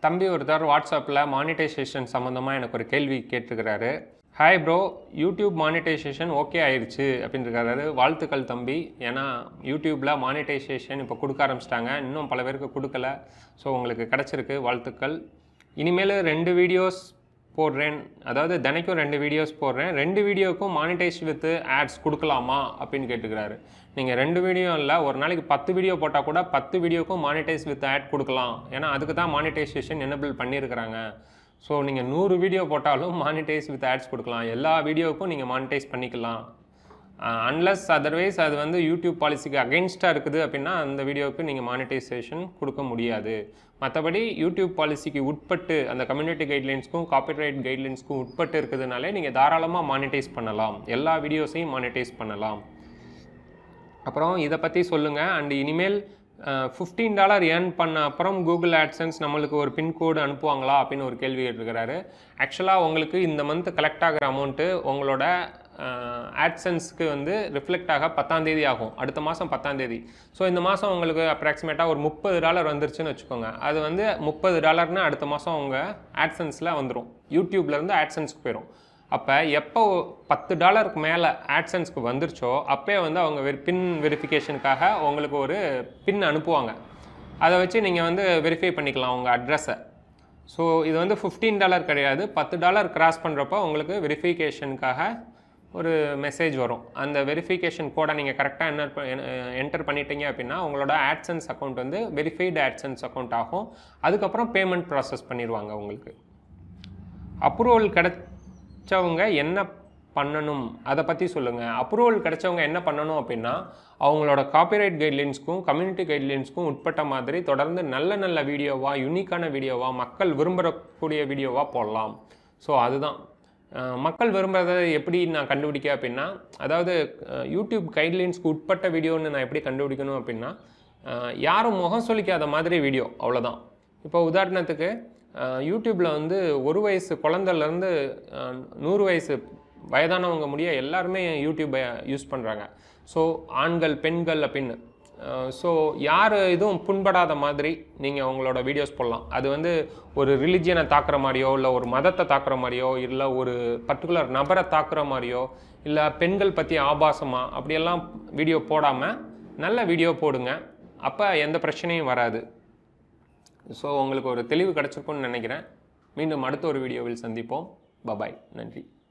தம்பி ஒருத்தர் வாட்ஸ்அப்பில் மானிட்டைசேஷன் சம்மந்தமாக எனக்கு ஒரு கேள்வி கேட்டிருக்கிறாரு hi bro YouTube monetization okay ஆயிடுச்சு அப்படின்ட்டுருக்காரு வாழ்த்துக்கள் தம்பி ஏன்னா யூடியூப்பில் மானிட்டைசேஷன் இப்போ கொடுக்க ஆரம்பிச்சிட்டாங்க இன்னும் பல பேருக்கு கொடுக்கல ஸோ உங்களுக்கு கிடச்சிருக்கு வாழ்த்துக்கள் இனிமேல் ரெண்டு வீடியோஸ் போடுறேன் அதாவது தினைக்கும் ரெண்டு வீடியோஸ் போடுறேன் ரெண்டு வீடியோக்கும் மானிட்டைஸ் வித் ஆட்ஸ் கொடுக்கலாமா அப்படின்னு கேட்டுக்கிறாரு நீங்கள் ரெண்டு வீடியோ இல்லை ஒரு நாளைக்கு பத்து வீடியோ போட்டால் கூட பத்து வீடியோக்கும் மானிட்டைஸ் வித் ஆட் கொடுக்கலாம் ஏன்னா அதுக்கு தான் மானிட்டைசேஷன் எனபிள் பண்ணியிருக்கிறாங்க ஸோ நீங்கள் நூறு வீடியோ போட்டாலும் மானிட்டைஸ் வித் ஆட்ஸ் கொடுக்கலாம் எல்லா வீடியோவுக்கும் நீங்கள் மானிட்டைஸ் பண்ணிக்கலாம் அன்லஸ் அதர்வைஸ் அது வந்து யூடியூப் பாலிசிக்கு அகெயின்ஸ்டாக இருக்குது அப்படின்னா அந்த வீடியோவுக்கு நீங்கள் மானிட்டைசேஷன் கொடுக்க முடியாது மற்றபடி யூடியூப் பாலிசிக்கு உட்பட்டு அந்த கம்யூனிட்டி கைட்லைன்ஸ்க்கும் காப்பிரைட் கைட்லைன்ஸ்க்கும் உட்பட்டு இருக்குதுனாலே நீங்கள் தாராளமாக மானிட்டைஸ் பண்ணலாம் எல்லா வீடியோஸையும் மானிட்டைஸ் பண்ணலாம் அப்புறம் இதை பற்றி சொல்லுங்கள் அண்ட் இனிமேல் ஃபிஃப்டீன் டாலர் ஏர்ன் பண்ண அப்புறம் கூகுள் ஆட்சன்ஸ் நம்மளுக்கு ஒரு பின்கோடு அனுப்புவாங்களா அப்படின்னு ஒரு கேள்வி கேட்டிருக்கிறாரு ஆக்சுவலாக உங்களுக்கு இந்த மந்த் கலெக்ட் ஆகிற அமௌண்ட்டு உங்களோட ஆட்சன்ஸ்க்கு வந்து ரிஃப்ளெக்ட் ஆக பத்தாம் தேதி ஆகும் அடுத்த மாதம் பத்தாம் தேதி ஸோ இந்த மாதம் உங்களுக்கு அப்ராக்சிமேட்டாக ஒரு முப்பது டாலர் வந்துருச்சுன்னு வச்சுக்கோங்க அது வந்து முப்பது டாலர்னு அடுத்த மாதம் உங்கள் ஆட்சன்ஸில் வந்துடும் யூடியூப்லேருந்து ஆட்சன்ஸ்க்கு போயிடும் அப்போ எப்போ பத்து டாலருக்கு மேலே ஆட்சன்ஸ்க்கு வந்துருச்சோ அப்போயே வந்து அவங்க வெ பின் வெரிஃபிகேஷனுக்காக உங்களுக்கு ஒரு பின் அனுப்புவாங்க அதை வச்சு நீங்கள் வந்து வெரிஃபை பண்ணிக்கலாம் உங்கள் அட்ரஸை ஸோ இது வந்து ஃபிஃப்டீன் டாலர் கிடையாது பத்து டாலர் கிராஸ் பண்ணுறப்போ உங்களுக்கு வெரிஃபிகேஷனுக்காக ஒரு மெசேஜ் வரும் அந்த வெரிஃபிகேஷன் கோடை நீங்கள் கரெக்டாக என்ன என்டர் பண்ணிட்டீங்க அப்படின்னா உங்களோட ஆட்சன்ஸ் அக்கௌண்ட் வந்து வெரிஃபைடு ஆட்சன்ஸ் அக்கௌண்ட் ஆகும் அதுக்கப்புறம் பேமெண்ட் ப்ராசஸ் பண்ணிடுவாங்க உங்களுக்கு அப்ரூவல் கிடைச்சவங்க என்ன பண்ணணும் அதை பற்றி சொல்லுங்கள் அப்ரூவல் கிடைச்சவங்க என்ன பண்ணணும் அப்படின்னா அவங்களோட காப்பிரைட் கைட்லைன்ஸ்க்கும் கம்யூனிட்டி கைட்லைன்ஸ்க்கும் உட்பட்ட மாதிரி தொடர்ந்து நல்ல நல்ல வீடியோவாக யூனிக்கான வீடியோவாக மக்கள் விரும்பக்கூடிய வீடியோவாக போடலாம் ஸோ அதுதான் அஹ் மக்கள் விரும்புகிறத எப்படி நான் கண்டுபிடிக்க அப்படின்னா அதாவது அஹ் யூடியூப் கைட்லைன்ஸ்க்கு உட்பட்ட வீடியோன்னு நான் எப்படி கண்டுபிடிக்கணும் அப்படின்னா அஹ் யாரும் முகம் சொல்லிக்காத மாதிரி வீடியோ அவ்வளோதான் இப்போ உதாரணத்துக்கு யூடியூப்பில் வந்து ஒரு வயசு குழந்தைலேருந்து நூறு வயசு வயதானவங்க முடிய எல்லாருமே யூடியூப்பை யூஸ் பண்ணுறாங்க ஸோ ஆண்கள் பெண்கள் அப்படின்னு ஸோ யார் இதுவும் புண்படாத மாதிரி நீங்கள் உங்களோட வீடியோஸ் போடலாம் அது வந்து ஒரு ரிலிஜியனை தாக்குற மாதிரியோ இல்லை ஒரு மதத்தை தாக்குற மாதிரியோ இல்லை ஒரு பர்டிகுலர் நபரை தாக்குற மாதிரியோ இல்லை பெண்கள் பற்றி ஆபாசமாக அப்படியெல்லாம் வீடியோ போடாமல் நல்ல வீடியோ போடுங்க அப்போ எந்த பிரச்சனையும் வராது ஸோ உங்களுக்கு ஒரு தெளிவு கிடச்சிருக்கும்னு நினைக்கிறேன் மீண்டும் அடுத்த ஒரு வீடியோவில் சந்திப்போம் பபாய் நன்றி